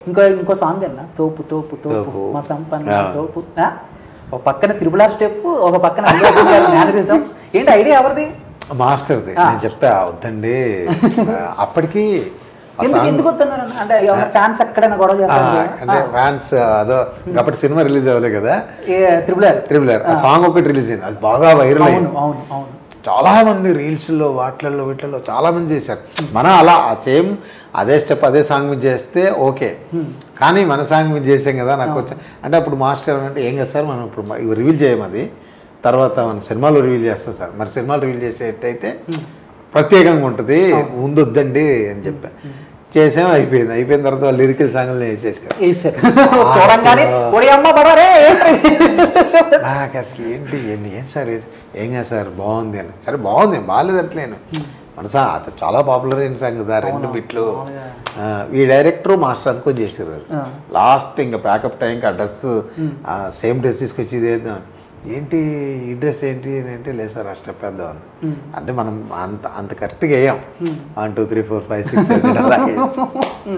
ఇంకో ఇంకో సాంగ్ అన్న తోపు తోపు తోపు తోపు. మా సంపన్న ఆ. తోపు ఆ? ఒక పక్కన త్రిబులార్ స్టెప్ ఒక పక్కన మేనరిజమ్స్ ఏంటి ఐడియా ఎవరిది మాస్టర్ది ఆ. నేను చెప్పా వద్దండి ఆ, అప్పటికి ఆ ఎందుకు సాంగ్ ఎందుకు వద్దన్నారు అన్న? అంటే ఫ్యాన్స్ ఎక్కడైనా గొడవ ఆ, చేస్తారు అంటే ఫ్యాన్స్ అదో అప్పటి సినిమా రిలీజ్ అవ్వలే కదా త్రిబులార్ ట్రిబులర్ ఆ సాంగ్ ఒకటి రిలీజ్ అయింది అది బాగా వైరల్ అవును అయింది అవును అవును చాలా మంది రీల్స్లో వాటిలలో వీటిలలో చాలా మంది చేశారు మన అలా ఆ సేమ్ అదే స్టెప్ అదే సాంగ్ మీద చేస్తే ఓకే కానీ మన సాంగ్ మీద చేసాం కదా నాకు వచ్చా అంటే అప్పుడు మాస్టర్ అంటే ఏం కదా సార్ మనం ఇప్పుడు మ- ఇవి రివీల్ చేయం అది తర్వాత మన సినిమాలో రివీల్ చేస్తాం సార్ మరి సినిమాలో రివీల్ చేసేటైతే ప్రత్యేకంగా ఉంటుంది ముందు వద్దండి అని చెప్పా చేసాం అయిపోయింది అయిపోయిన తర్వాత లిరికల్ సాంగ్లు వేసేసారు వేసారు చూడంగానే ఒడి అమ్మ పడరే నాకు అసలు ఏంటి ఏంటి ఏం సార్ ఇది? ఏం కాదు సార్ బాగుంది అని సరే బాగుంది బాగాలేదట్లేను మనసా అది చాలా పాపులర్ అయిన సంగతి ఆ రెండు బిట్లు ఆ, ఈ డైరెక్టర్ మాస్టర్ అనుకొని చేసారు ఆ. లాస్ట్ ఇంకా ప్యాకప్ టైంకి ఆ డ్రెస్ సేమ్ డ్రెస్ తీసుకొచ్చి ఇది వేద్దాం ఏంటి ఈ డ్రెస్ ఏంటి అని అంటే లేదు సార్ ఆ స్టెప్ వేద్దాం అని అంటే మనం అంత అంత కరెక్ట్గా వేయం one two three four five six అలా వేయం.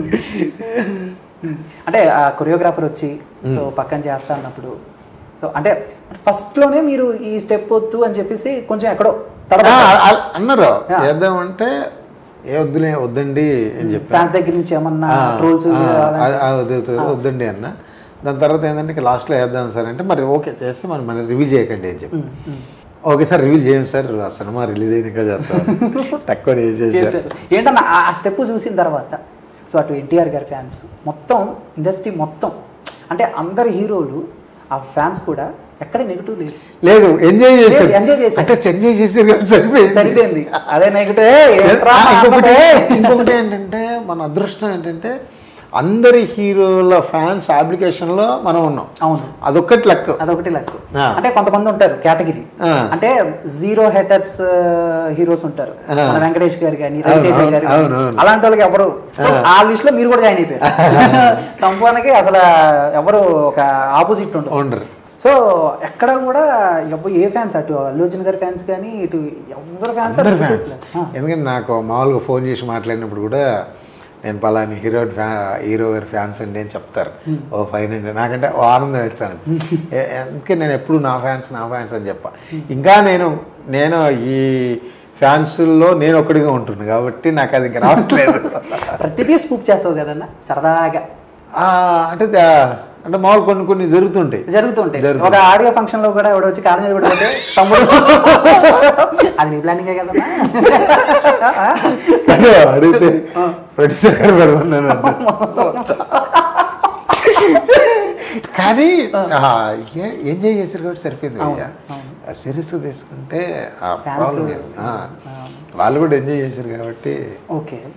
అంటే ఆ కొరియోగ్రాఫర్ వచ్చి సో పక్కన చేస్తా అన్నప్పుడు సో అంటే ఫస్ట్ లోనే మీరు ఈ స్టెప్ వద్దు అని చెప్పేసి కొంచెం ఎక్కడో ఆ, తర్వాత ఆ- అన్నారు Yeah. చేద్దామంటే ఏ వద్దులే వద్దండి అని చెప్పి ఫ్యాన్స్ దగ్గర నుంచి ఏమన్నా ఆ, ట్రోల్స్ ఆ, ఆ, ఆ, వద్దు, వద్దు, వద్దండి అన్న దాని తర్వాత ఏంటంటే ఇక లాస్ట్లో వేద్దాం సార్ అంటే మరి ఓకే చేస్తే మరి మనం రివీల్ చేయకండి అని చెప్పి ఓకే సార్ రివీల్ చేయం సార్ ఆ సినిమా రిలీజ్ అయినాక చేస్తాం తక్కువ చేసేసారు చేశారు ఏంటన్నా ఆ- ఆ స్టెప్ చూసిన తర్వాత సో అటు ఎన్టీఆర్ గారి ఫ్యాన్స్ మొత్తం ఇండస్ట్రీ మొత్తం అంటే అందరు హీరోలు ఆ ఫ్యాన్స్ కూడా ఎక్కడ నెగిటివ్ లేదు లేదు ఎంజాయ్ చేశారు లేదు, enjoy చేశారు. అంటే ఎంజాయ్ చేశారు కాబట్టి సరిపోయింది సరిపోయింది అదే నెగిటివ్ ఆ, ఇంకొకటి ఇంకొకటి ఏంటంటే మన అదృష్టం ఏంటంటే అందరి హీరోల ఫ్యాన్స్ అప్లికేషన్లో మనం ఉన్నాం అవును అదొక్కటి లక్ అదొకటి లక్ ఆ. అంటే కొంతమంది ఉంటారు కేటగిరీ ఆ. అంటే జీరో హెటర్స్ హీరోస్ ఉంటారు ఆ. మన వెంకటేష్ గారు కానీ అవును, రవితేజ అవును, గారు అవును, గాని. అవును. అలాంటి వాళ్ళకి ఎవరు సో ఆ లిస్ట్ లో మీరు కూడా జాయిన్ అయిపోయారు సంపూర్ణకి అసలు ఎవరు ఒక ఆపోజిట్ ఉండదు ఉండరు సో ఎక్కడ కూడా ఎవ్వ- ఏ ఫ్యాన్స్ అటు అల్లు అర్జున్ గారి ఫ్యాన్స్ కానీ ఇటు ఎవరు ఫ్యాన్స్ అందరు ఫ్యాన్స్ ఎందుకంటే నాకు మామూలుగా ఫోన్ చేసి మాట్లాడినప్పుడు కూడా నేను పలాని హీరో ఫ్యా హీరో గారి ఫ్యాన్స్ అండి అని చెప్తారు ఓ ఫైన్ అండి నాకంటే ఓ ఆనందం వేస్తాను ఏ- అందుకే నేను ఎప్పుడు నా ఫ్యాన్స్ నా ఫ్యాన్స్ అని చెప్పా ఇంకా నేను నేను ఈ ఫ్యాన్స్లో నేను ఒక్కడిగా ఉంటున్నాను కాబట్టి నాకు అది ఇంకా రావట్లేదు ప్రతిదీ స్పూప్ చేస్తావు కదన్న సరదాగా ఆ, అంటే దా- అంటే మామూలు కొన్ని కొన్ని జరుగుతుంటాయి జరుగుతుంటాయి జరుగుతుంది. ఒక ఆడియో ఫంక్షన్ లో కూడా ఎవడో వచ్చి కారు మీద పడిపోతే తమ్ముడు అది నీ ప్లానింగే కదన్నా కానీ అడిగితే ప్రొడ్యూసర్ గారు పెడమన్నాను కానీ ఆ, ఏ- ఎంజాయ్ చేశారు కాబట్టి సరిపోయింది భయ్యా సిరీస్ తీసుకుంటే ఆ Fans- problem లేదు. ఆ, వాళ్ళు కూడా ఎంజాయ్ చేశారు కాబట్టి ఓకే